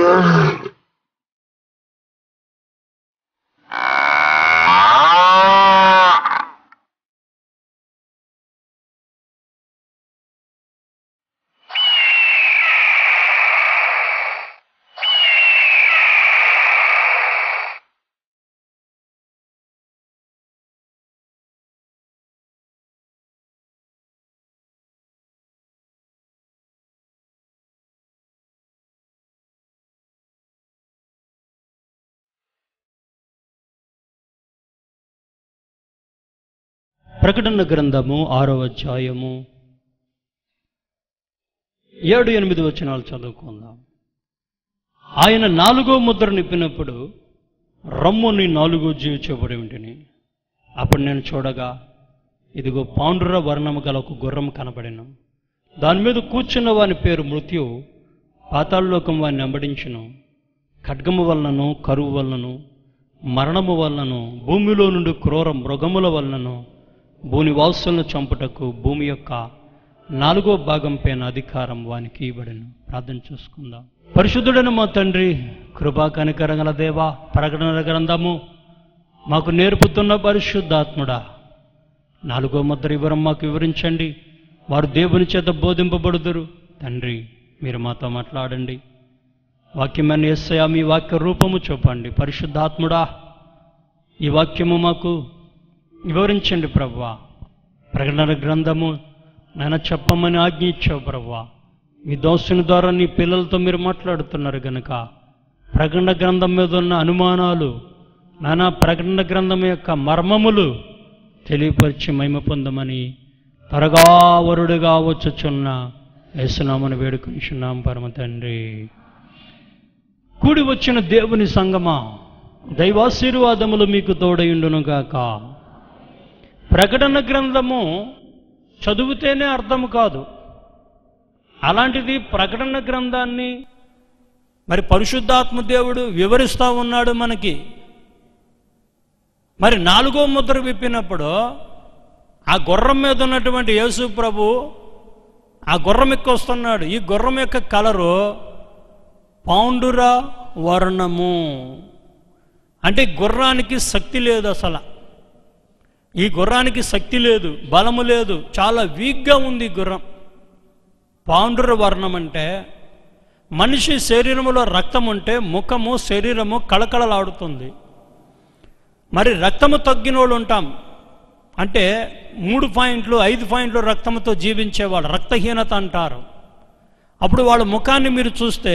ప్రకటన గ్రంథము ఆరో అధ్యాయము ఏడు ఎనిమిది వచనాలు చదువుకుందాం ఆయన నాలుగో ముద్ర నిప్పినప్పుడు రమ్ముని నాలుగో జీవి చూపడి ఉంటిని అప్పుడు నేను చూడగా ఇదిగో పాండుర వర్ణము గల ఒక గుర్రం కనబడిను దాని మీద కూర్చున్న వాని పేరు మృత్యు పాతాళలోకం వాడిని వెంబడించును ఖడ్గము వలనను కరువు వలనను మరణము వలనను భూమిలో నుండి క్రూర మృగముల వలనను భూని వాసులను చంపుటకు భూమి యొక్క నాలుగో భాగం పైన అధికారం వానికి ఇవ్వబడను ప్రార్థన చేసుకుందాం పరిశుద్ధుడైన మా తండ్రి కృపా కనికరంగల దేవా ప్రకటన గ్రంథము మాకు నేర్పుతున్న పరిశుద్ధాత్ముడా నాలుగో ముద్ర వివరం మాకు వివరించండి వారు దేవుని చేత బోధింపబడుదురు తండ్రి మీరు మాతో మాట్లాడండి వాక్యమని ఎస్సయా మీ వాక్య రూపము చూపండి పరిశుద్ధాత్ముడా ఈ వాక్యము మాకు వివరించండి ప్రవ్వా ప్రకటన గ్రంథము నాయన చెప్పమని ఆజ్ఞ ఇచ్చావు ప్రవ్వా మీ దోస్తుని ద్వారా నీ పిల్లలతో మీరు మాట్లాడుతున్నారు గనుక ప్రకటన గ్రంథం మీద ఉన్న అనుమానాలు నానా ప్రకటన గ్రంథం యొక్క మర్మములు తెలియపరిచి మహిమ పొందమని త్వరగా వరుడుగా వచ్చుచున్న యేసునామను వేడుకుంటున్నాం పరమ తండ్రి కూడి వచ్చిన దేవుని సంగమా దైవాశీర్వాదములు మీకు తోడయుండునుగాక ప్రకటన గ్రంథము చదివితేనే అర్థం కాదు అలాంటిది ప్రకటన గ్రంథాన్ని మరి పరిశుద్ధాత్మ దేవుడు వివరిస్తూ ఉన్నాడు మనకి మరి నాలుగో ముద్ర విప్పినప్పుడు ఆ గుర్రం మీద ఉన్నటువంటి యేసు ప్రభు ఆ గుర్రం ఎక్కి వస్తున్నాడు ఈ గుర్రం యొక్క కలరు పౌండుర వర్ణము అంటే గుర్రానికి శక్తి లేదు అసలు ఈ గుర్రానికి శక్తి లేదు బలము లేదు చాలా వీక్గా ఉంది ఈ గుర్రం పాండుర వర్ణం అంటే మనిషి శరీరములో రక్తం ఉంటే ముఖము శరీరము కళకళలాడుతుంది మరి రక్తము తగ్గిన వాళ్ళు ఉంటాం అంటే మూడు పాయింట్లు ఐదు పాయింట్లు రక్తంతో జీవించేవాళ్ళు రక్తహీనత అంటారు అప్పుడు వాళ్ళ ముఖాన్ని మీరు చూస్తే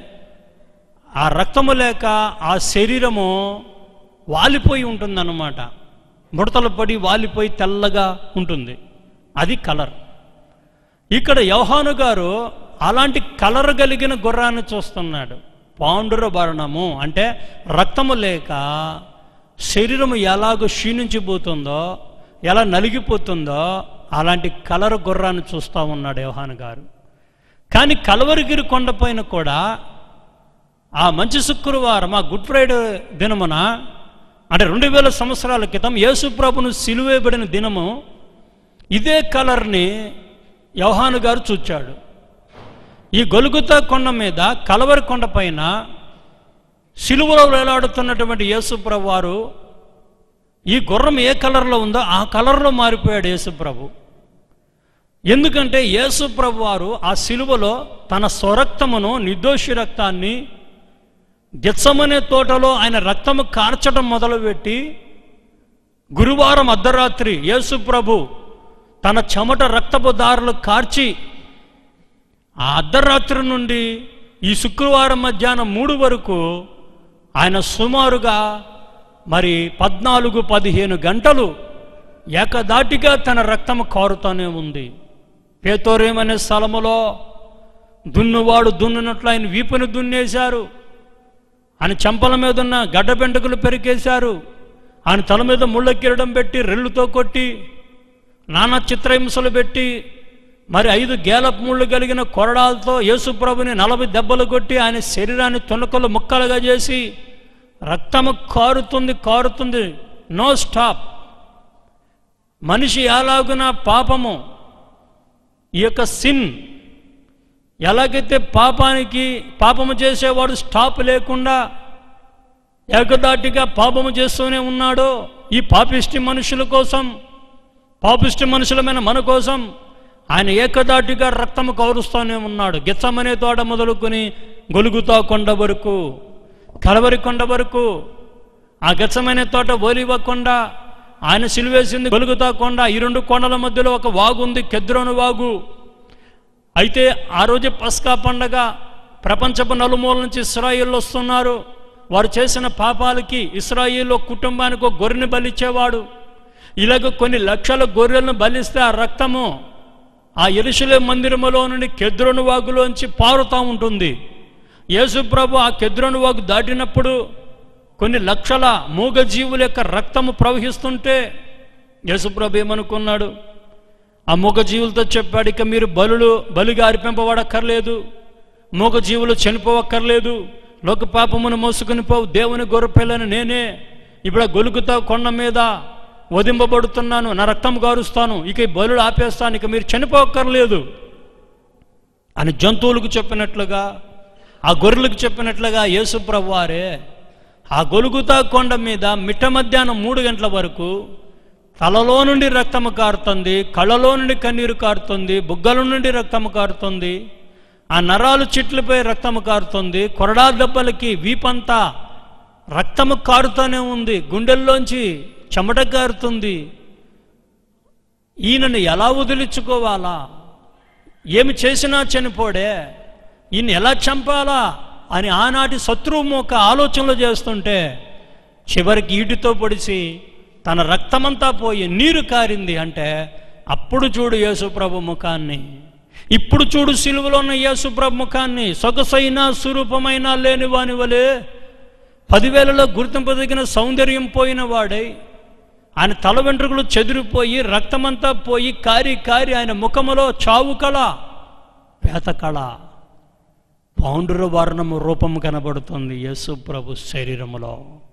ఆ రక్తము లేక ఆ శరీరము వాలిపోయి ఉంటుందన్నమాట ముడతలు పడి వాలిపోయి తెల్లగా ఉంటుంది అది కలర్ ఇక్కడ యోహాను గారు అలాంటి కలర్ కలిగిన గుర్రాన్ని చూస్తున్నాడు పాండుర వర్ణము అంటే రక్తము లేక శరీరము ఎలాగో క్షీణించిపోతుందో ఎలా నలిగిపోతుందో అలాంటి కలర్ గుర్రాన్ని చూస్తూ ఉన్నాడు యోహాను గారు కానీ కలవరిగిరి కొండపైన కూడా ఆ మంచి శుక్రవారం ఆ గుడ్ ఫ్రైడే దినమున అంటే రెండు వేల సంవత్సరాల క్రితం యేసుప్రభును సిలువేయబడిన దినము ఇదే కలర్ని యోహాను గారు చూచాడు ఈ గొలుగుతా కొండ మీద కలవరి కొండ పైన సిలువలో వేలాడుతున్నటువంటి యేసుప్రభు వారు ఈ గుర్రం ఏ కలర్లో ఉందో ఆ కలర్లో మారిపోయాడు యేసుప్రభు ఎందుకంటే యేసుప్రభు వారు ఆ సిలువలో తన స్వరక్తమును నిర్దోషి రక్తాన్ని గెచ్చమనే తోటలో ఆయన రక్తము కార్చడం మొదలుపెట్టి గురువారం అర్ధరాత్రి యేసు ప్రభు తన చెమట రక్తపు దారులు కార్చి ఆ అర్ధరాత్రి నుండి ఈ శుక్రవారం మధ్యాహ్నం మూడు వరకు ఆయన సుమారుగా మరి పద్నాలుగు పదిహేను గంటలు ఏకదాటిగా తన రక్తము కారుతూనే ఉంది పేతోరేమనే స్థలములో దున్నువాడు దున్నునట్లు ఆయన వీపుని దున్నేశారు ఆయన చెంపల మీద ఉన్న గడ్డ బెండకులు పెరికేశారు ఆయన తల మీద ముళ్ళ కిరడం పెట్టి రెల్లుతో కొట్టి నానా చిత్రహింసలు పెట్టి మరి ఐదు గేలపు ముళ్ళు కలిగిన కొరడాలతో యేసుప్రభుని నలభై దెబ్బలు కొట్టి ఆయన శరీరాన్ని తునకలు ముక్కలుగా చేసి రక్తము కారుతుంది కారుతుంది నో స్టాప్ మనిషి ఎలాగున పాపము ఈ యొక్క సిన్ ఎలాగైతే పాపానికి పాపము చేసేవాడు స్టాప్ లేకుండా ఏకదాటిగా పాపము చేస్తూనే ఉన్నాడో ఈ పాపిష్టి మనుషుల కోసం పాపిష్టి మనుషులమైన మన కోసం ఆయన ఏకదాటిగా రక్తము కౌరుస్తూనే ఉన్నాడు గిచ్చమనే తోట మొదలుకొని గొలుగుతా కొండ వరకు కలవరి కొండ వరకు ఆ గచ్చమైన తోట ఓలివ్వకుండా ఆయన సిలువేసింది గొలుగుతా కొండ ఈ రెండు కొండల మధ్యలో ఒక వాగు ఉంది కెద్రోను వాగు అయితే ఆ రోజు పస్కా పండగ ప్రపంచపు నలుమూల నుంచి ఇస్రాయిల్ వస్తున్నారు వారు చేసిన పాపాలకి ఇస్రాయిల్ కుటుంబానికి ఒక గొర్రెని బలిచ్చేవాడు ఇలాగ కొన్ని లక్షల గొర్రెలను బలిస్తే ఆ రక్తము ఆ ఎరుసలే మందిరములో నుండి కెద్రోను వాగులోంచి పారుతూ ఉంటుంది యేసుప్రభు ఆ కెద్రోను వాగు దాటినప్పుడు కొన్ని లక్షల మూగజీవుల యొక్క రక్తము ప్రవహిస్తుంటే యేసుప్రభు ఏమనుకున్నాడు ఆ మూగజీవులతో చెప్పాడు ఇక మీరు బలులు బలిగా అర్పింపబడక్కర్లేదు మూగజీవులు చనిపోవక్కర్లేదు లోక పాపమును మోసుకుని పోవు దేవుని గొర్రెపిల్లని నేనే ఇప్పుడు ఆ గొలుగుతా కొండ మీద వధింపబడుతున్నాను నా రక్తం గారుస్తాను ఇక ఈ బలులు ఆపేస్తాను ఇక మీరు చనిపోవక్కర్లేదు అని జంతువులకు చెప్పినట్లుగా ఆ గొర్రెలకు చెప్పినట్లుగా యేసుప్రభు వారే ఆ గొలుగుతా కొండ మీద మిట్ట మధ్యాహ్నం మూడు గంటల వరకు తలలో నుండి రక్తము కారుతుంది కళ్ళలో నుండి కన్నీరు కారుతుంది బుగ్గల నుండి రక్తము కారుతుంది ఆ నరాలు చిట్లపై రక్తము కారుతుంది కొరడా దెబ్బలకి వీపంతా రక్తము కారుతూనే ఉంది గుండెల్లోంచి చెమట కారుతుంది ఈయనను ఎలా వదిలించుకోవాలా ఏమి చేసినా చనిపోడే ఈయన ఎలా చంపాలా అని ఆనాటి శత్రువు ఒక ఆలోచనలు చేస్తుంటే చివరికి ఈటితో పొడిచి తన రక్తమంతా పోయి నీరు కారింది అంటే అప్పుడు చూడు యేసుప్రభు ముఖాన్ని ఇప్పుడు చూడు సిలువలో ఉన్న యేసుప్రభు ముఖాన్ని సొగసైన స్వరూపమైన లేని వాని వలె పదివేలలో గుర్తింపదగిన సౌందర్యం పోయిన వాడై ఆయన తల వెంట్రుకలు చెదిరిపోయి రక్తమంతా పోయి కారి కారి ఆయన ముఖములో చావు కళ పేత కళ పౌండ్ర వర్ణము రూపము కనబడుతుంది యేసు ప్రభు శరీరములో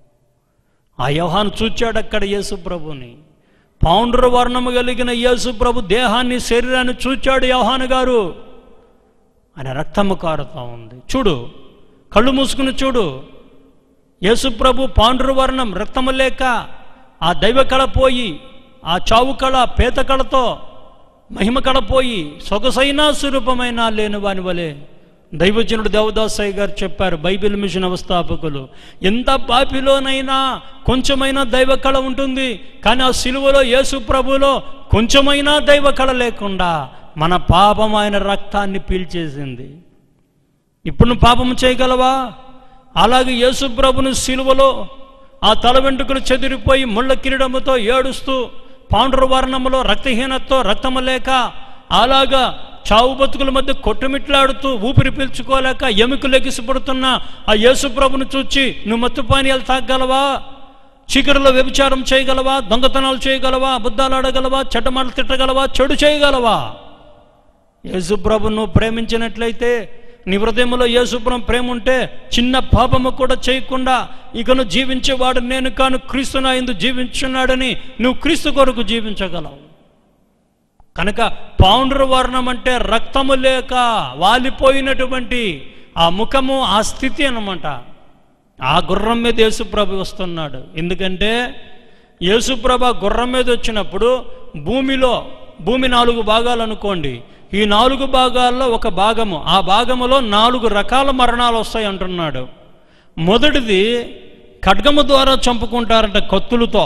ఆ యోహాను చూచాడు అక్కడ యేసు ప్రభుని పౌండ్ర వర్ణము కలిగిన యేసు ప్రభు దేహాన్ని శరీరాన్ని చూచాడు యోహాను గారు ఆయన రక్తము కారుతా ఉంది చూడు కళ్ళు మూసుకుని చూడు యేసు ప్రభు పాండ్రు వర్ణం రక్తము లేక ఆ దైవ కళ పోయి ఆ చావు కళ పేత కళతో మహిమ కళ పోయి సొగసైన స్వరూపమైన లేని వాని వలె దైవజనుడు దేవదాసయ్య గారు చెప్పారు బైబిల్ మిషన్ అవస్థాపకులు ఎంత పాపిలోనైనా కొంచెమైనా దైవ కళ ఉంటుంది కానీ ఆ సిలువలో యేసు ప్రభులో కొంచెమైనా దైవ కళ లేకుండా మన పాపం ఆయన రక్తాన్ని పీల్చేసింది ఇప్పుడు నువ్వు పాపం చేయగలవా అలాగే యేసు ప్రభును సిలువలో ఆ తల వెంట్రుకలు చెదిరిపోయి ముళ్ళ కిరీడముతో ఏడుస్తూ పాండ్రు వర్ణములో రక్తహీనతతో రక్తము లేక అలాగా చావు బతుకుల మధ్య కొట్టుమిట్లాడుతూ ఊపిరి పీల్చుకోలేక ఎముకలు ఎగిసిపడుతున్న ఆ యేసు ప్రభును చూచి నువ్వు మత్తు పానీయాలు తాగగలవా చీకటిలో వ్యభిచారం చేయగలవా దొంగతనాలు చేయగలవా అబద్ధాలు ఆడగలవా చెడ్డమాటలు తిట్టగలవా చెడు చేయగలవా యేసుప్రభు నువ్వు ప్రేమించినట్లయితే నీ హృదయంలో యేసుప్రభు ప్రేమ ఉంటే చిన్న పాపము కూడా చేయకుండా ఇకను జీవించేవాడు నేను కాను క్రీస్తు నా ఎందు జీవించున్నాడని నువ్వు క్రీస్తు కొరకు జీవించగలవు కనుక పౌండ్ర వర్ణం అంటే రక్తము లేక వాలిపోయినటువంటి ఆ ముఖము ఆ స్థితి అన్నమాట ఆ గుర్రం మీద యేసుప్రభు వస్తున్నాడు ఎందుకంటే యేసుప్రభ గుర్రం మీద వచ్చినప్పుడు భూమిలో భూమి నాలుగు భాగాలు అనుకోండి ఈ నాలుగు భాగాల్లో ఒక భాగము ఆ భాగములో నాలుగు రకాల మరణాలు వస్తాయి అంటున్నాడు మొదటిది ఖడ్గము ద్వారా చంపుకుంటారంట కత్తులతో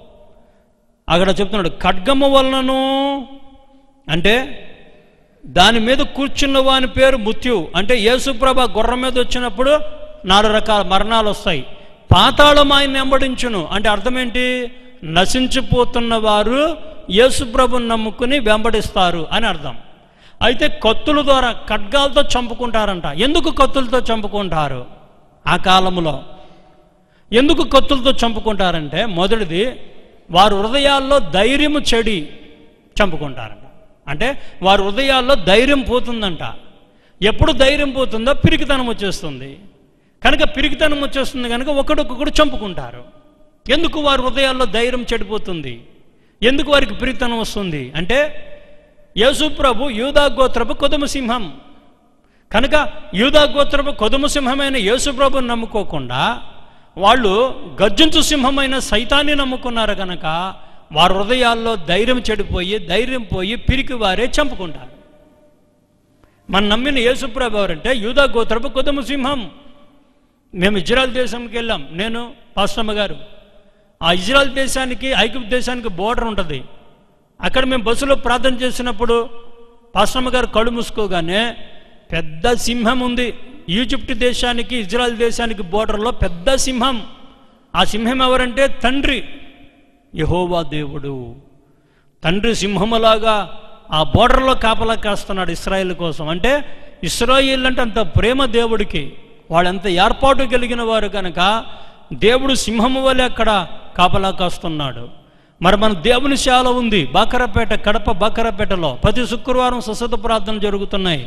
అక్కడ చెప్తున్నాడు ఖడ్గము వలనను అంటే దాని మీద కూర్చున్న వాని పేరు మృత్యు అంటే యేసుప్రభ గుర్రం మీద వచ్చినప్పుడు నాలుగు రకాల మరణాలు వస్తాయి పాతాళం ఆయన వెంబడించును అంటే అర్థం ఏంటి నశించిపోతున్న వారు యేసుప్రభుని నమ్ముకుని వెంబడిస్తారు అని అర్థం అయితే కత్తుల ద్వారా ఖడ్గాలతో చంపుకుంటారంట ఎందుకు కత్తులతో చంపుకుంటారు ఆ కాలంలో ఎందుకు కత్తులతో చంపుకుంటారంటే మొదటిది వారి హృదయాల్లో ధైర్యము చెడి చంపుకుంటారంట అంటే వారి హృదయాల్లో ధైర్యం పోతుందంట ఎప్పుడు ధైర్యం పోతుందో పిరికితనం వచ్చేస్తుంది కనుక పిరికితనం వచ్చేస్తుంది కనుక ఒకడొకొకడు చంపుకుంటారు ఎందుకు వారి హృదయాల్లో ధైర్యం చెడిపోతుంది ఎందుకు వారికి పిరికితనం వస్తుంది అంటే యేసు ప్రభు యూదా గోత్రపు కొదమ సింహం కనుక యూదా గోత్రపు కొదుమ సింహమైన యేసుప్రభుని నమ్ముకోకుండా వాళ్ళు గర్జించు సింహమైన సైతాన్ని నమ్ముకున్నారు కనుక వారి హృదయాల్లో ధైర్యం చెడిపోయి ధైర్యం పోయి పిరికి వారే చంపుకుంటారు మన నమ్మిన యేసుప్రభు ఎవరంటే యూదా గోత్రపు కొదుమ సింహం మేము ఇజ్రాయల్ దేశంకి వెళ్ళాం నేను పాస్టమ్మ గారు ఆ ఇజ్రాయల్ దేశానికి ఐగుప్తు దేశానికి బోర్డర్ ఉంటుంది అక్కడ మేము బస్సులో ప్రార్థన చేసినప్పుడు పాస్టమ్మ గారు కళ్ళు మూసుకోగానే పెద్ద సింహం ఉంది ఈజిప్ట్ దేశానికి ఇజ్రాయల్ దేశానికి బోర్డర్లో పెద్ద సింహం ఆ సింహం ఎవరంటే తండ్రి యహోవా దేవుడు తండ్రి సింహములాగా ఆ బోర్డర్లో కాపలా కాస్తున్నాడు ఇస్రాయిల్ కోసం అంటే ఇస్రాయిల్ అంటే అంత ప్రేమ దేవుడికి వాళ్ళంత ఏర్పాటు కలిగిన వారు కనుక దేవుడు సింహము వలె అక్కడ కాపలా కాస్తున్నాడు మరి మన దేవుని శాల ఉంది బాకరపేట కడప బాకరపేటలో ప్రతి శుక్రవారం స్వస్థత ప్రార్థనలు జరుగుతున్నాయి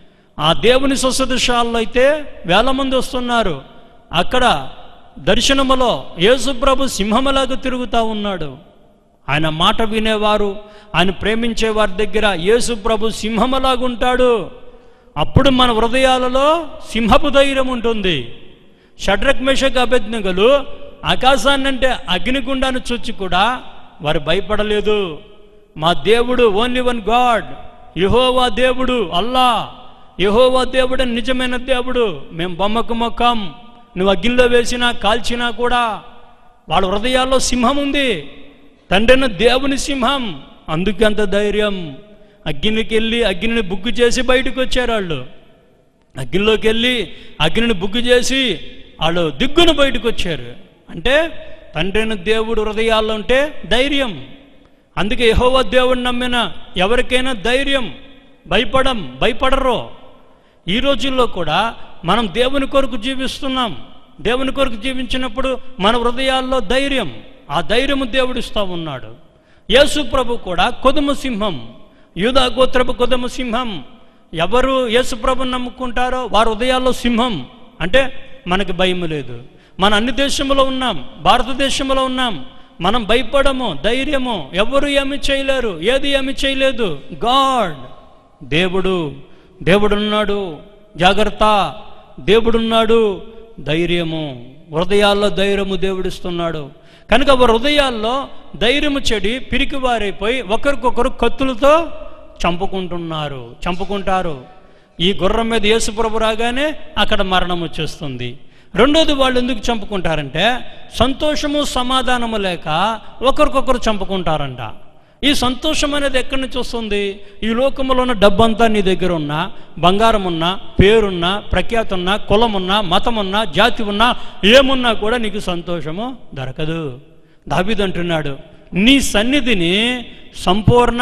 ఆ దేవుని స్వస్థత శాలలో అయితే వేల మంది వస్తున్నారు అక్కడ దర్శనములో యేసుప్రభు సింహములాగా తిరుగుతూ ఉన్నాడు ఆయన మాట వినేవారు ఆయన ప్రేమించే వారి దగ్గర యేసు ప్రభు సింహములాగుంటాడు అప్పుడు మన హృదయాలలో సింహపు ధైర్యం ఉంటుంది షడ్రక్ మేషక్ అభ్యర్థిగలు ఆకాశాన్ని అంటే అగ్నిగుండాన్ని చూచి కూడా వారు భయపడలేదు మా దేవుడు ఓన్లీ వన్ గాడ్ యహోవా దేవుడు అల్లా యహోవా దేవుడు నిజమైన దేవుడు మేము బొమ్మకు మొక్కం నువ్వు అగ్నిలో వేసినా కాల్చినా కూడా వాళ్ళ హృదయాల్లో సింహం ఉంది తండ్రిన దేవుని సింహం అందుకే అంత ధైర్యం అగ్నికి వెళ్ళి అగ్నిని బుగ్గు చేసి బయటకు వచ్చారు వాళ్ళు అగ్నిలోకి వెళ్ళి అగ్నిని బుగ్గు చేసి వాళ్ళు దిగ్గున బయటకు వచ్చారు అంటే తండ్రిన దేవుడు హృదయాల్లో ఉంటే ధైర్యం అందుకే యహోవా దేవుడు నమ్మిన ఎవరికైనా ధైర్యం భయపడం భయపడరు ఈ రోజుల్లో కూడా మనం దేవుని కొరకు జీవిస్తున్నాం దేవుని కొరకు జీవించినప్పుడు మన హృదయాల్లో ధైర్యం ఆ ధైర్యము దేవుడిస్తూ ఉన్నాడు యేసు ప్రభు కూడా కొదుమ సింహం యూదా గోత్రపు కొదుమ సింహం ఎవరు యేసు ప్రభుని నమ్ముకుంటారో వారి హృదయాల్లో సింహం అంటే మనకి భయం లేదు మన అన్ని దేశంలో ఉన్నాం భారతదేశంలో ఉన్నాం మనం భయపడము ధైర్యము ఎవరు ఏమి చేయలేరు ఏది ఏమి చేయలేదు గాడ్ దేవుడు దేవుడున్నాడు జాగ్రత్త దేవుడున్నాడు ధైర్యము హృదయాల్లో ధైర్యము దేవుడిస్తున్నాడు కనుక వారి హృదయాల్లో ధైర్యము చెడి పిరికివారైపోయి ఒకరికొకరు కత్తులతో చంపుకుంటున్నారు చంపుకుంటారు ఈ గుర్రం మీద యేసుప్రభు రాగానే అక్కడ మరణం వచ్చేస్తుంది రెండోది వాళ్ళు ఎందుకు చంపుకుంటారంటే సంతోషము సమాధానము లేక ఒకరికొకరు చంపుకుంటారంట ఈ సంతోషం అనేది ఎక్కడి నుంచి వస్తుంది ఈ లోకంలో ఉన్న డబ్బంతా నీ దగ్గర ఉన్నా బంగారం ఉన్నా పేరున్నా ప్రఖ్యాతి ఉన్నా కులం ఉన్నా మతం ఉన్నా జాతి ఉన్నా ఏమున్నా కూడా నీకు సంతోషము దొరకదు దాబిదంటున్నాడు నీ సన్నిధిని సంపూర్ణ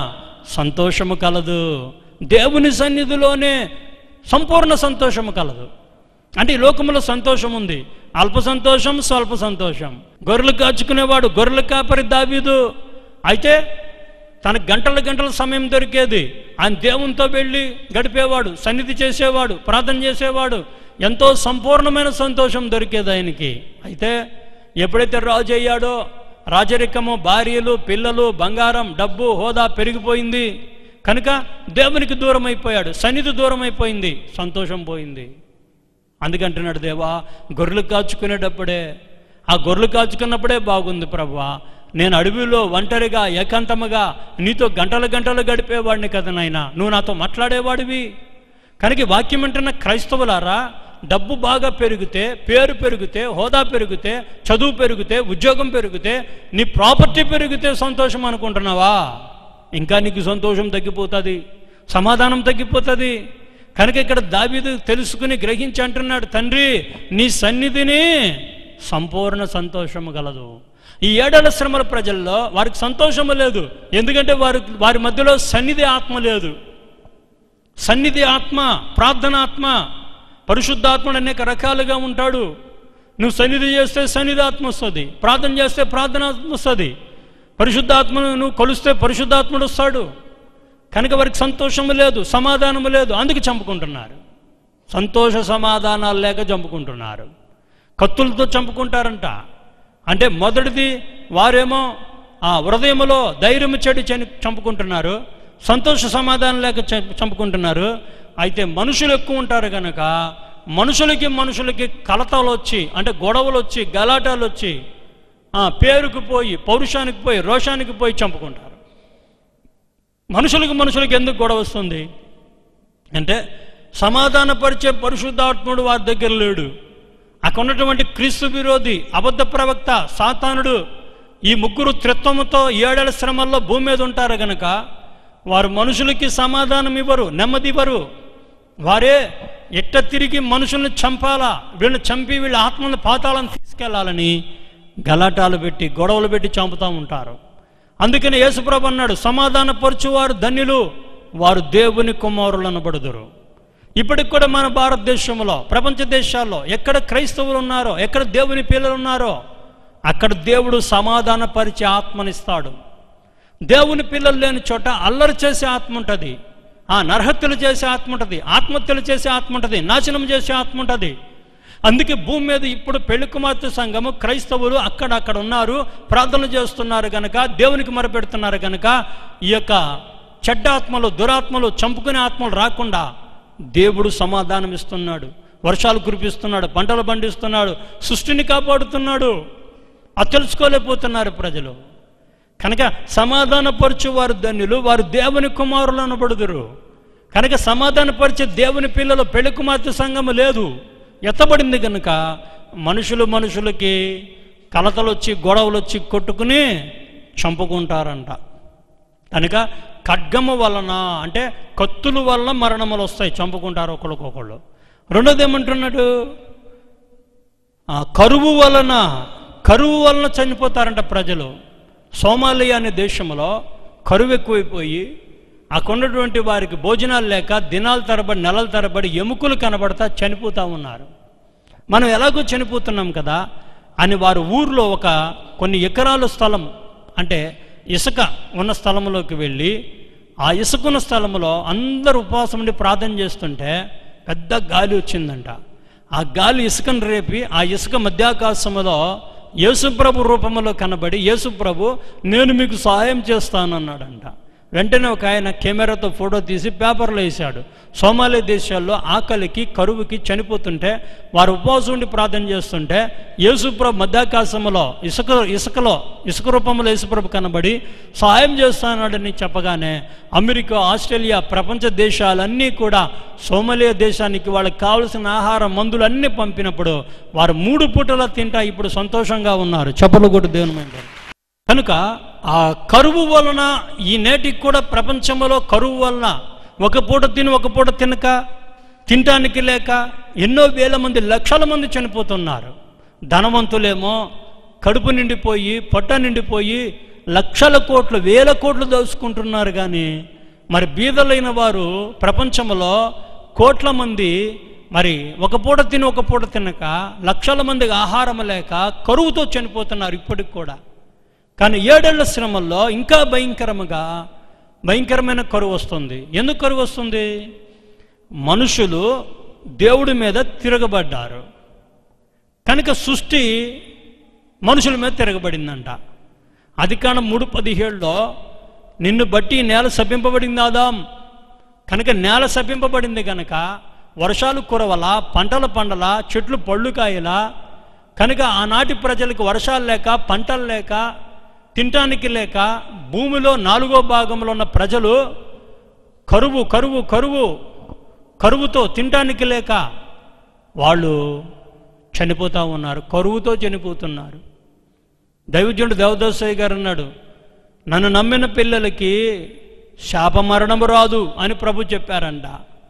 సంతోషము కలదు దేవుని సన్నిధిలోనే సంపూర్ణ సంతోషము కలదు అంటే ఈ లోకంలో సంతోషం ఉంది అల్ప సంతోషం స్వల్ప సంతోషం గొర్రెలు కాచుకునేవాడు గొర్రెలు కాపరి దావీదు అయితే తనకు గంటల గంటల సమయం దొరికేది ఆయన దేవునితో వెళ్ళి గడిపేవాడు సన్నిధి చేసేవాడు ప్రార్థన చేసేవాడు ఎంతో సంపూర్ణమైన సంతోషం దొరికేది ఆయనకి అయితే ఎప్పుడైతే రాజు అయ్యాడో రాజరికము భార్యలు పిల్లలు బంగారం డబ్బు హోదా పెరిగిపోయింది కనుక దేవునికి దూరం అయిపోయాడు సన్నిధి దూరం అయిపోయింది సంతోషం పోయింది అందుకంటున్నాడు దేవా గొర్రెలు కాచుకునేటప్పుడే ఆ గొర్రెలు కాచుకున్నప్పుడే బాగుంది ప్రభా నేను అడవిలో ఒంటరిగా ఏకాంతముగా నీతో గంటలు గంటలు గడిపేవాడిని కదా నాయనా నువ్వు నాతో మాట్లాడేవాడివి కనుక ఈ వాక్యం అంటున్న క్రైస్తవులారా డబ్బు బాగా పెరిగితే పేరు పెరిగితే హోదా పెరిగితే చదువు పెరిగితే ఉద్యోగం పెరిగితే నీ ప్రాపర్టీ పెరిగితే సంతోషం అనుకుంటున్నావా ఇంకా నీకు సంతోషం తగ్గిపోతుంది సమాధానం తగ్గిపోతుంది కనుక ఇక్కడ దావీదు తెలుసుకుని గ్రహించి అంటున్నాడు తండ్రి నీ సన్నిధిని సంపూర్ణ సంతోషము గలదు ఈ ఏడేళ్ల శ్రమల ప్రజల్లో వారికి సంతోషము లేదు ఎందుకంటే వారి వారి మధ్యలో సన్నిధి ఆత్మ లేదు సన్నిధి ఆత్మ ప్రార్థన ఆత్మ పరిశుద్ధాత్ముడు అనేక రకాలుగా ఉంటాడు నువ్వు సన్నిధి చేస్తే సన్నిధి ఆత్మ వస్తుంది ప్రార్థన చేస్తే ప్రార్థన ఆత్మ వస్తుంది పరిశుద్ధాత్మను నువ్వు కొలిస్తే పరిశుద్ధాత్ముడు వస్తాడు కనుక వారికి సంతోషము లేదు సమాధానము లేదు అందుకు చంపుకుంటున్నారు సంతోష సమాధానాలు లేక చంపుకుంటున్నారు కత్తులతో చంపుకుంటారంట అంటే మొదటిది వారేమో ఆ హృదయములో ధైర్యము చెడి చని చంపుకుంటున్నారు సంతోష సమాధానం లేక చ- చంపుకుంటున్నారు అయితే మనుషులు ఎక్కువ ఉంటారు కనుక మనుషులకి మనుషులకి కలతలు వచ్చి అంటే గొడవలు వచ్చి గలాటాలు వచ్చి ఆ, పేరుకు పోయి పౌరుషానికి పోయి రోషానికి పోయి చంపుకుంటారు మనుషులకు మనుషులకి ఎందుకు గొడవ వస్తుంది అంటే సమాధానపరిచే పరిశుద్ధాత్ముడు వారి దగ్గర లేడు అక్కడ ఉన్నటువంటి క్రీస్తు విరోధి అబద్ధ ప్రవక్త సాతానుడు ఈ ముగ్గురు త్రిత్వముతో ఏడేళ్ల శ్రమల్లో భూమి మీద ఉంటారు గనక వారు మనుషులకి సమాధానం ఇవ్వరు నెమ్మది ఇవ్వరు వారే ఎట్ట తిరిగి మనుషుల్ని చంపాలా వీళ్ళని చంపి వీళ్ళ ఆత్మని పాతాలను తీసుకెళ్లాలని గలాటాలు పెట్టి గొడవలు పెట్టి చంపుతూ ఉంటారు అందుకని యేసుప్రభు అన్నాడు సమాధానపరచువారు ధన్యులు వారు దేవుని కుమారులు అనబడుదురు ఇప్పటికి కూడా మన భారతదేశంలో ప్రపంచ దేశాల్లో ఎక్కడ క్రైస్తవులు ఉన్నారో ఎక్కడ దేవుని పిల్లలు ఉన్నారో అక్కడ దేవుడు సమాధానపరిచే ఆత్మనిస్తాడు దేవుని పిల్లలు లేని చోట అల్లరి చేసే ఆత్మ ఉంటుంది ఆ నరహత్యలు చేసే ఆత్మ ఉంటుంది ఆత్మహత్యలు చేసే ఆత్మ ఉంటుంది నాశనం చేసే ఆత్మ ఉంటుంది అందుకే భూమి మీద ఇప్పుడు పెళ్లి కుమార్తె సంఘము క్రైస్తవులు అక్కడ అక్కడ ఉన్నారు ప్రార్థనలు చేస్తున్నారు గనక దేవునికి మొరపెడుతున్నారు గనక ఈ యొక్క చెడ్డ ఆత్మలు దురాత్మలు చంపుకునే ఆత్మలు రాకుండా దేవుడు సమాధానం ఇస్తున్నాడు వర్షాలు కురిపిస్తున్నాడు పంటలు పండిస్తున్నాడు సృష్టిని కాపాడుతున్నాడు అది తెలుసుకోలేకపోతున్నారు ప్రజలు కనుక సమాధానపరచు వారు ధన్యులు వారు దేవుని కుమారులు అనబడుదురు కనుక సమాధానపరిచే దేవుని పిల్లలు పెళ్లి కుమార్తె సంఘము లేదు ఎత్తబడింది కనుక మనుషులు మనుషులకి కలతలు వచ్చి గొడవలు వచ్చి కొట్టుకుని చంపుకుంటారంట కనుక ఖడ్గము వలన అంటే కత్తుల వలన మరణములు వస్తాయి చంపుకుంటారు ఒకళ్ళకొకళ్ళు రెండోది ఏమంటున్నాడు ఆ కరువు వలన కరువు వలన చనిపోతారంట ప్రజలు సోమాలియా అనే దేశంలో కరువు ఎక్కువైపోయి అక్కడ ఉన్నటువంటి వారికి భోజనాలు లేక దినాల తరబడి నెలల తరబడి ఎముకలు కనబడతా చనిపోతూ ఉన్నారు మనం ఎలాగో చనిపోతున్నాం కదా అని వారు ఊర్లో ఒక కొన్ని ఎకరాల స్థలం అంటే ఇసుక ఉన్న స్థలంలోకి వెళ్ళి ఆ ఇసుక ఉన్న స్థలంలో అందరూ ఉపవాసం ఉండి ప్రార్థన చేస్తుంటే పెద్ద గాలి వచ్చిందంట ఆ గాలి ఇసుకను రేపి ఆ ఇసుక మధ్యాకాశంలో యేసుప్రభు రూపంలో కనబడి యేసుప్రభు నేను మీకు సహాయం చేస్తానన్నాడంట వెంటనే ఒక ఆయన కెమెరాతో ఫోటో తీసి పేపర్లో వేశాడు సోమాలియా దేశాల్లో ఆకలికి కరువుకి చనిపోతుంటే వారు ఉపవాసం ఉండి ప్రార్థన చేస్తుంటే యేసుప్రభు మధ్యాకాశంలో ఇసుక ఇసుకలో ఇసుక రూపంలో యేసుప్రభు కనబడి సహాయం చేస్తానని చెప్పగానే అమెరికా ఆస్ట్రేలియా ప్రపంచ దేశాలన్నీ కూడా సోమాలియా దేశానికి వాళ్ళకి కావలసిన ఆహార మందులు అన్నీ పంపినప్పుడు వారు మూడు పూటలా తింటా ఇప్పుడు సంతోషంగా ఉన్నారు చెప్పలు కూడా దేవుని మీద కనుక ఆ కరువు వలన ఈ నేటికి కూడా ప్రపంచంలో కరువు వలన ఒక పూట తిని ఒక పూట తినక తినటానికి లేక ఎన్నో వేల మంది లక్షల మంది చనిపోతున్నారు ధనవంతులేమో కడుపు నిండిపోయి పొట్ట నిండిపోయి లక్షల కోట్లు వేల కోట్లు దోచుకుంటున్నారు కానీ మరి బీదలైన వారు ప్రపంచంలో కోట్ల మంది మరి ఒక పూట తిని ఒక పూట తినక లక్షల మందికి ఆహారం లేక కరువుతో చనిపోతున్నారు ఇప్పటికి కూడా కానీ ఏడేళ్ల శ్రమల్లో ఇంకా భయంకరముగా భయంకరమైన కరువు వస్తుంది ఎందుకు కరువు వస్తుంది మనుషులు దేవుడి మీద తిరగబడ్డారు కనుక సృష్టి మనుషుల మీద తిరగబడిందంట అది కాను మూడు పదిహేడులో నిన్ను బట్టి ఈ నేల శపింపబడింది ఆదాం కనుక నేల శపింపబడింది కనుక వర్షాలు కురవలా పంటలు పండలా చెట్లు పళ్ళు కాయలా కనుక ఆనాటి ప్రజలకు వర్షాలు లేక పంటలు లేక తినటానికి లేక భూమిలో నాలుగో భాగంలో ఉన్న ప్రజలు కరువు కరువు కరువు కరువుతో తినటానికి లేక వాళ్ళు చనిపోతూ ఉన్నారు కరువుతో చనిపోతున్నారు దైవజనుడు దేవదాసయ్య గారు అన్నాడు నన్ను నమ్మిన పిల్లలకి శాపమరణము రాదు అని ప్రభు చెప్పారంట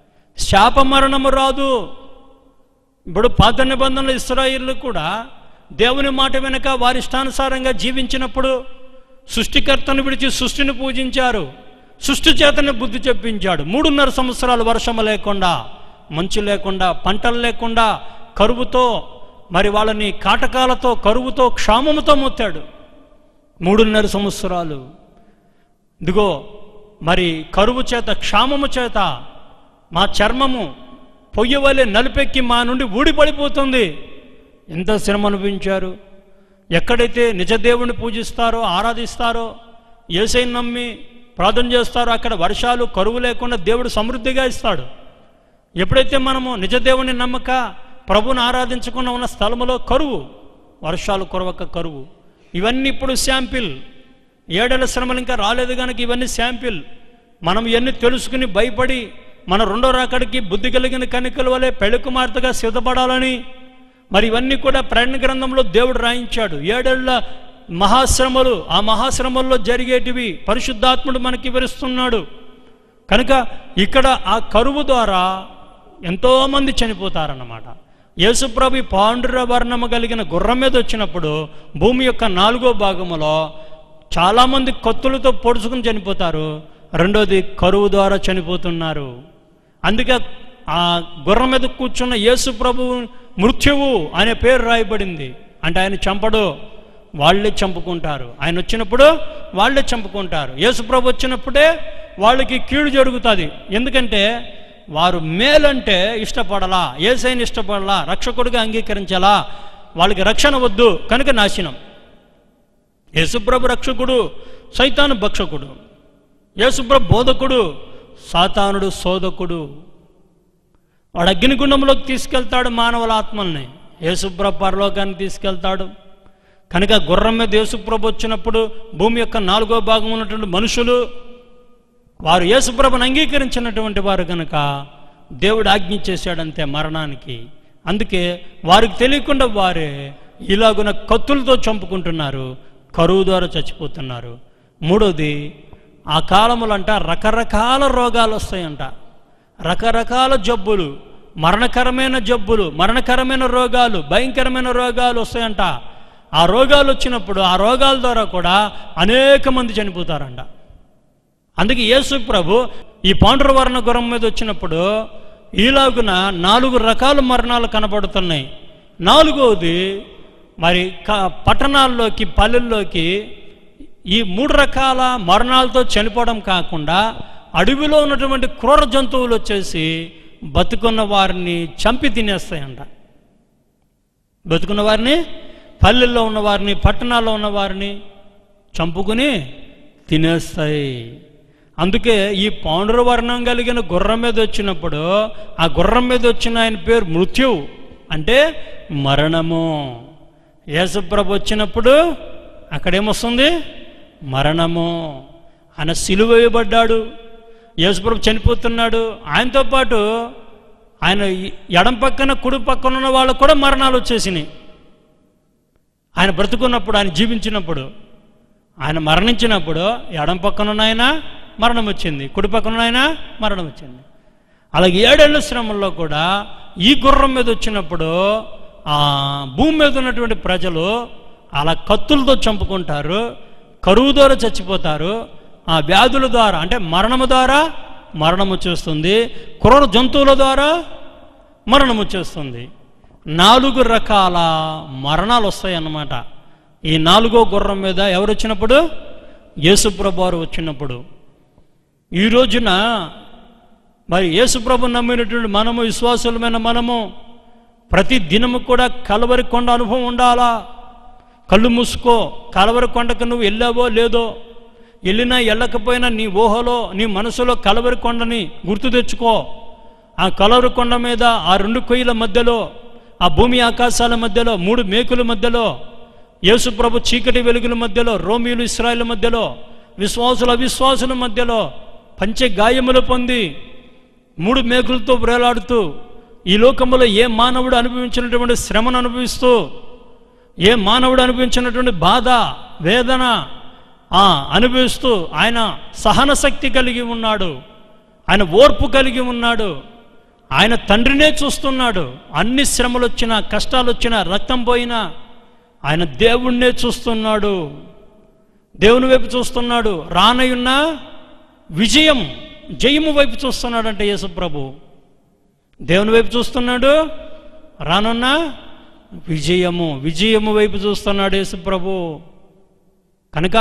శాపమరణము రాదు ఇప్పుడు పాత నిబంధనలు ఇస్రాయిల్లు కూడా దేవుని మాట వెనుక వారి ఇష్టానుసారంగా జీవించినప్పుడు సృష్టికర్తను విడిచి సృష్టిని పూజించారు సృష్టి చేతనే బుద్ధి చెప్పించాడు మూడున్నర సంవత్సరాలు వర్షము లేకుండా మంచు లేకుండా పంటలు లేకుండా కరువుతో మరి వాళ్ళని కాటకాలతో కరువుతో క్షామముతో మొత్తాడు మూడున్నర సంవత్సరాలు ఇదిగో మరి కరువు చేత క్షామము చేత మా చర్మము పొయ్యి వలె నలుపెక్కి మా నుండి ఊడిపడిపోతుంది ఎంత శ్రమ అనిపించారు ఎక్కడైతే నిజదేవుని పూజిస్తారో ఆరాధిస్తారో ఏసైని నమ్మి ప్రార్థన చేస్తారో అక్కడ వర్షాలు కరువు లేకుండా దేవుడు సమృద్ధిగా ఇస్తాడు ఎప్పుడైతే మనము నిజదేవుని నమ్మక ప్రభుని ఆరాధించకుండా ఉన్న స్థలములో కరువు వర్షాలు కురవక కరువు ఇవన్నీ ఇప్పుడు శాంపిల్ ఏడేళ్ల శ్రమలు ఇంకా రాలేదు కనుక ఇవన్నీ శాంపిల్ మనం ఇవన్నీ తెలుసుకుని భయపడి మన రెండో రాకడికి బుద్ధి కలిగిన కనికల వలె పెళ్లి కుమార్తెగా సిద్ధపడాలని మరి ఇవన్నీ కూడా ప్రయాణ గ్రంథంలో దేవుడు రాయించాడు ఏడేళ్ల మహాశ్రమలు ఆ మహాశ్రమల్లో జరిగేటివి పరిశుద్ధాత్ముడు మనకి వివరిస్తున్నాడు కనుక ఇక్కడ ఆ కరువు ద్వారా ఎంతోమంది చనిపోతారన్నమాట యేసుప్రభు ఈ పాండుర వర్ణము కలిగిన గుర్రం మీద వచ్చినప్పుడు భూమి యొక్క నాలుగో భాగములో చాలామంది కత్తులతో పొడుచుకుని చనిపోతారు రెండోది కరువు ద్వారా చనిపోతున్నారు అందుకే ఆ గుర్రం మీద కూర్చున్న యేసు ప్రభు మృత్యువు అనే పేరు రాయబడింది అంటే ఆయన చంపడు వాళ్ళే చంపుకుంటారు ఆయన వచ్చినప్పుడు వాళ్ళే చంపుకుంటారు యేసు ప్రభు వచ్చినప్పుడే వాళ్ళకి కీడు జరుగుతుంది ఎందుకంటే వారు మేలంటే ఇష్టపడలా ఏసైని ఇష్టపడలా రక్షకుడిగా అంగీకరించాలా వాళ్ళకి రక్షణ వద్దు కనుక నాశనం యేసుప్రభు రక్షకుడు సైతాను భక్షకుడు యేసుప్రభు బోధకుడు సాతానుడు శోధకుడు వాడు అగ్నిగుండంలోకి తీసుకెళ్తాడు మానవుల ఆత్మల్ని యేసుప్రభు పరలోకాన్ని తీసుకెళ్తాడు కనుక గుర్రం మీద యేసుప్రభు వచ్చినప్పుడు భూమి యొక్క నాలుగో భాగం ఉన్నటువంటి మనుషులు వారు యేసుప్రభుని అంగీకరించినటువంటి వారు కనుక దేవుడు ఆజ్ఞ చేశాడంతే మరణానికి అందుకే వారికి తెలియకుండా వారే ఇలాగున కత్తులతో చంపుకుంటున్నారు కరువు ద్వారా చచ్చిపోతున్నారు మూడోది ఆ కాలములంట రకరకాల రోగాలు వస్తాయంట రకరకాల జబ్బులు మరణకరమైన జబ్బులు మరణకరమైన రోగాలు భయంకరమైన రోగాలు వస్తాయంట ఆ రోగాలు వచ్చినప్పుడు ఆ రోగాల ద్వారా కూడా అనేక మంది చనిపోతారంట అందుకే యేసు ప్రభు ఈ పాండురవర్ణ గుర్రం మీద వచ్చినప్పుడు ఈలాగున నాలుగు రకాల మరణాలు కనబడుతున్నాయి నాలుగవది మరి క- పట్టణాల్లోకి పల్లెల్లోకి ఈ మూడు రకాల మరణాలతో చనిపోవడం కాకుండా అడవిలో ఉన్నటువంటి క్రూర జంతువులు వచ్చేసి బతుకున్న వారిని చంపి తినేస్తాయంట బతుకున్న వారిని పల్లెల్లో ఉన్న వారిని పట్టణాల్లో ఉన్న వారిని చంపుకుని తినేస్తాయి అందుకే ఈ పౌండర వర్ణం కలిగిన గుర్రం మీద వచ్చినప్పుడు ఆ గుర్రం మీద వచ్చిన ఆయన పేరు మృత్యువు అంటే మరణము యేసుప్రభు వచ్చినప్పుడు అక్కడేమొస్తుంది మరణము ఆయన సిలువ వేయబడ్డాడు యేసుప్రభు చనిపోతున్నాడు ఆయనతో పాటు ఆయన ఎడం పక్కన కుడి పక్కన ఉన్న వాళ్ళకు కూడా మరణాలు వచ్చేసినాయి ఆయన బ్రతుకున్నప్పుడు ఆయన జీవించినప్పుడు ఆయన మరణించినప్పుడు ఎడం పక్కన ఉన్న ఆయన మరణం వచ్చింది కుడి పక్కన ఉన్న ఆయన మరణం వచ్చింది అలాగే ఏడేళ్ల శ్రమంలో కూడా ఈ గుర్రం మీద వచ్చినప్పుడు ఆ భూమి మీద ఉన్నటువంటి ప్రజలు అలా కత్తులతో చంపుకుంటారు కరువు ద్వారా చచ్చిపోతారు ఆ వ్యాధుల ద్వారా అంటే మరణము ద్వారా మరణం వచ్చేస్తుంది క్రూర జంతువుల ద్వారా మరణం వచ్చేస్తుంది నాలుగు రకాల మరణాలు వస్తాయి అన్నమాట ఈ నాలుగో గుర్రం మీద ఎవరు వచ్చినప్పుడు యేసుప్రభు వారు వచ్చినప్పుడు ఈ రోజున మరి యేసుప్రభు నమ్మినటువంటి మనము విశ్వాసులమైన మనము ప్రతి దినము కూడా కలవరి కొండ అనుభవం ఉండాలా కళ్ళు మూసుకో కలవరి కొండకు నువ్వు వెళ్ళావో లేదో వెళ్ళినా వెళ్ళకపోయినా నీ ఊహలో నీ మనసులో కలవరి కొండని గుర్తు తెచ్చుకో ఆ కలవరి కొండ మీద ఆ రెండు కొయ్యల మధ్యలో ఆ భూమి ఆకాశాల మధ్యలో మూడు మేకుల మధ్యలో యేసుప్రభు చీకటి వెలుగుల మధ్యలో రోమియులు ఇస్రాయల్ మధ్యలో విశ్వాసుల అవిశ్వాసుల మధ్యలో పంచ గాయములు పొంది మూడు మేకులతో వేలాడుతూ ఈ లోకంలో ఏ మానవుడు అనుభవించినటువంటి శ్రమను అనుభవిస్తూ ఏ మానవుడు అనుభవించినటువంటి బాధ వేదన ఆ, అనుభవిస్తూ ఆయన సహన శక్తి కలిగి ఉన్నాడు ఆయన ఓర్పు కలిగి ఉన్నాడు ఆయన తండ్రినే చూస్తున్నాడు అన్ని శ్రమలు వచ్చినా కష్టాలు వచ్చినా రక్తం పోయినా ఆయన దేవుణ్ణే చూస్తున్నాడు దేవుని వైపు చూస్తున్నాడు రానయున్న విజయం జయము వైపు చూస్తున్నాడంటే యేసు ప్రభు దేవుని వైపు చూస్తున్నాడు రానున్న విజయము విజయము వైపు చూస్తున్నాడు యేసు ప్రభు కనుక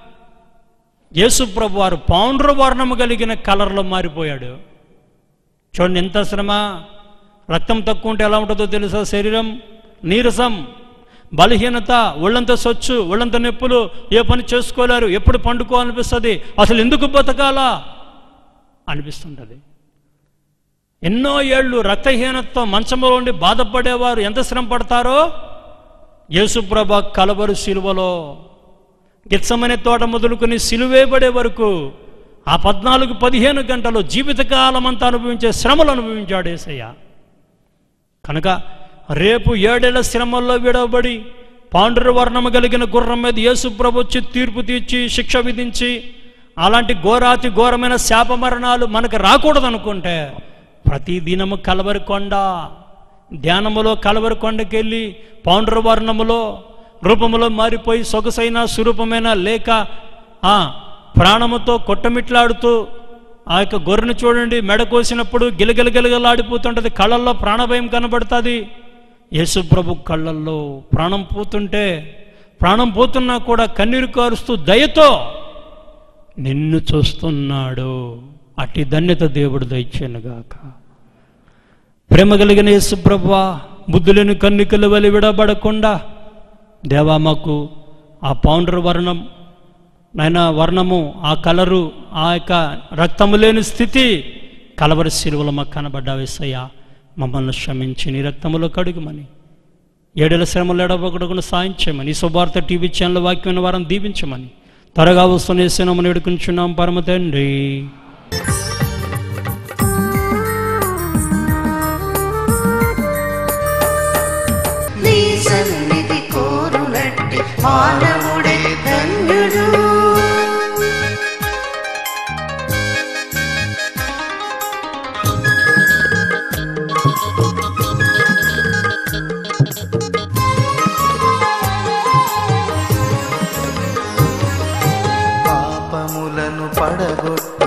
యేసు ప్రభు వారు పౌండ్ర వర్ణము కలిగిన కలర్లో మారిపోయాడు చూడండి ఎంత శ్రమ రక్తం తక్కువ ఉంటే ఎలా ఉంటుందో తెలుసా శరీరం నీరసం బలహీనత ఒళ్ళంతా సొచ్చు ఒళ్ళంతా నొప్పులు ఏ పని చేసుకోలేరు ఎప్పుడు పండుకోవాలనిపిస్తుంది అసలు ఎందుకు బతకాలా అనిపిస్తుంటుంది ఎన్నో ఏళ్ళు రక్తహీనతతో మంచంలో ఉండి బాధపడేవారు ఎంత శ్రమ పడతారో యేసుప్రభ కలవరు శిలువలో గిత్సమనే తోట మొదలుకొని సిలువేయబడే వరకు ఆ పద్నాలుగు పదిహేను గంటలు జీవితకాలం అంతా అనుభవించే శ్రమలు అనుభవించాడు ఏసయ్య కనుక రేపు ఏడేళ్ల శ్రమల్లో విడవబడి పాండుర వర్ణము కలిగిన గుర్రం మీద యేసుప్రభు వచ్చి తీర్పు తీర్చి శిక్ష విధించి అలాంటి ఘోరాతి ఘోరమైన శాప మరణాలు మనకు రాకూడదు అనుకుంటే ప్రతి దినము కలవరి కొండ ధ్యానములో కలవరి కొండకెళ్ళి పౌండ్ర వర్ణములో రూపములో మారిపోయి సొగసైన స్వరూపమైన లేక ఆ ప్రాణముతో కొట్టమిట్లాడుతూ ఆ యొక్క గొర్రెను చూడండి మెడ కోసినప్పుడు గిలగిలగిలగలాడిపోతుంటది కళ్ళల్లో ప్రాణభయం కనబడుతుంది యేసుప్రభు కళ్ళల్లో ప్రాణం పోతుంటే ప్రాణం పోతున్నా కూడా కన్నీరు కారుస్తూ దయతో నిన్ను చూస్తున్నాడు అట్టి ధన్యత దేవుడు దయచేనుగాక ప్రేమ కలిగిన యేసుప్రభు బుద్ధులేని కన్నికల వలి విడబడకుండా దేవా మాకు ఆ పౌండర్ వర్ణం నాయన వర్ణము ఆ కలరు ఆ యొక్క రక్తము లేని స్థితి కలవరి శిలువలో మాకు కనబడ్డా వేసయ్యా మమ్మల్ని క్షమించి నీ రక్తములో కడుగుమని ఏడేళ్ళ శ్రమలు ఎడబొకడుకుని సాయించమని ఈ శుభార్త టీవీ ఛానల్ వాక్యమైన వారం దీవించమని త్వరగా వస్తున్న వేసినామని ఎడుకుంటున్నాం పరమ తండ్రి నీ సన్నిధి కోరునట్టి మానవుడే ధన్యుడు పాపములను పడగొట్టి